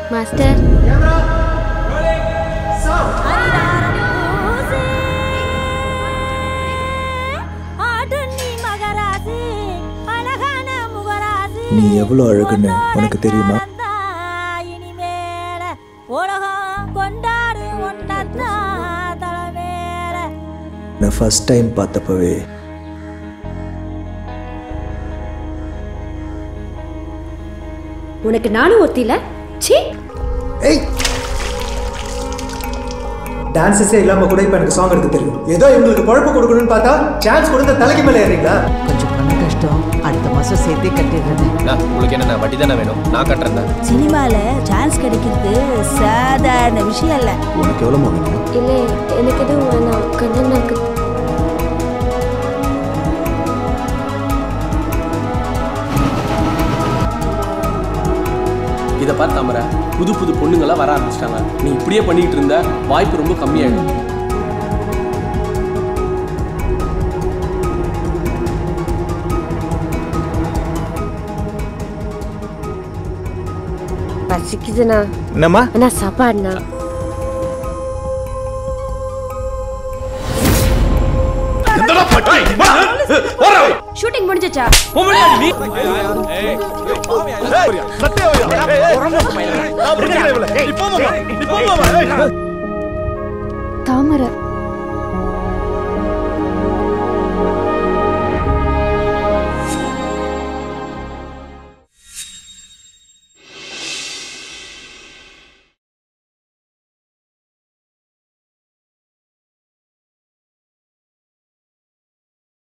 master நீ எவ்வளோ அழகுன்னு உனக்கு தெரியுமா உலகம் கொண்டாடு ஒன்னத்தான் தலைமையில நான் ஃபர்ஸ்ட் டைம் பார்த்தப்பவே உனக்கு நானும் ஒத்தில சி ஏய் டான்ஸஸே இல்லாம கூட இப்போ எனக்கு சாங் எடுக்க தெரியும் ஏதோ இவங்களுக்கு குழப்பம் கொடுக்கணும்னு பார்த்தா சான்ஸ் கொடுத்த தலைக்கு மேலே ஏறீங்களா கொஞ்சம் பண கஷ்டம் அடுத்த மாசம் சேர்த்தே கட்டிடுறது உங்களுக்கு என்ன வட்டி தானே வேணும் நான் கட்டுறேன் தான் சினிமால சான்ஸ் கிடைக்கிறது சாதாரண விஷயம் இல்ல உனக்கு எவ்வளோ வேணும் இல்லை எனக்கு எதுவும் வேணாம் கண்ணனாக்கு இதை பார்த்து தாமரை புது புது பொண்ணுங்களாம் வர ஆரம்பிச்சிட்டாங்க நீ இப்படியே பண்ணிட்டு இருந்த வாய்ப்பு ரொம்ப கம்மியாயிடும் பசிக்குதுண்ணா என்னம்மா அண்ணா சாப்பாடுண்ணா ஷூட்டிங் முடிஞ்சிச்சா தாமரை